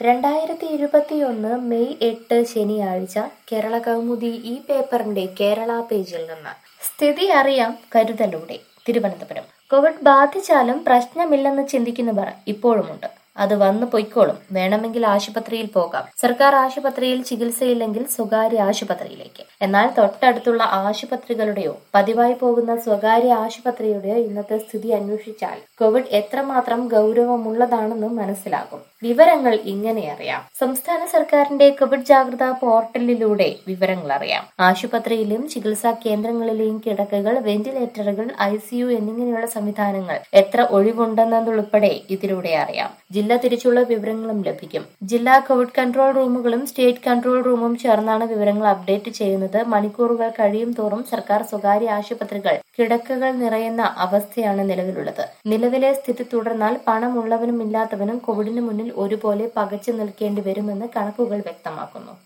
രണ്ടായിരത്തി ഇരുപത്തിയൊന്ന് മെയ് എട്ട് ശനിയാഴ്ച കേരള കൗമുദി ഈ പേപ്പറിന്റെ കേരള പേജിൽ നിന്ന് സ്ഥിതി അറിയാം കരുതലൂടെ തിരുവനന്തപുരം കോവിഡ് ബാധിച്ചാലും പ്രശ്നമില്ലെന്ന് ചിന്തിക്കുന്നവർ ഇപ്പോഴുമുണ്ട് അത് വന്നു പൊയ്ക്കോളും വേണമെങ്കിൽ ആശുപത്രിയിൽ പോകാം സർക്കാർ ആശുപത്രിയിൽ ചികിത്സയില്ലെങ്കിൽ സ്വകാര്യ ആശുപത്രിയിലേക്ക് എന്നാൽ തൊട്ടടുത്തുള്ള ആശുപത്രികളുടെയോ പതിവായി പോകുന്ന സ്വകാര്യ ആശുപത്രിയുടെയോ ഇന്നത്തെ സ്ഥിതി അന്വേഷിച്ചാൽ കോവിഡ് എത്രമാത്രം ഗൗരവമുള്ളതാണെന്ന് മനസ്സിലാകും വിവരങ്ങൾ ഇങ്ങനെ അറിയാം സംസ്ഥാന സർക്കാരിന്റെ കോവിഡ് ജാഗ്രതാ പോർട്ടലിലൂടെ വിവരങ്ങൾ അറിയാം ആശുപത്രിയിലും ചികിത്സാ കേന്ദ്രങ്ങളിലെയും കിടക്കകൾ വെന്റിലേറ്ററുകൾ ഐ സിയു എന്നിങ്ങനെയുള്ള സംവിധാനങ്ങൾ എത്ര ഒഴിവുണ്ടെന്നതുൾപ്പെടെ ഇതിലൂടെ അറിയാം ജില്ല തിരിച്ചുള്ള വിവരങ്ങളും ലഭിക്കും ജില്ലാ കോവിഡ് കൺട്രോൾ റൂമുകളും സ്റ്റേറ്റ് കൺട്രോൾ റൂമും ചേർന്നാണ് വിവരങ്ങൾ അപ്ഡേറ്റ് ചെയ്യുന്നത് മണിക്കൂറുകൾ കഴിയും തോറും സർക്കാർ സ്വകാര്യ ആശുപത്രികൾ കിടക്കകൾ നിറയുന്ന അവസ്ഥയാണ് നിലവിലുള്ളത് നിലവിലെ സ്ഥിതി തുടർന്നാൽ പണമുള്ളവനും ഇല്ലാത്തവനും കോവിഡിന് മുന്നിൽ ഒരുപോലെ പകച്ചു നിൽക്കേണ്ടി വരുമെന്ന് കണക്കുകൾ വ്യക്തമാക്കുന്നു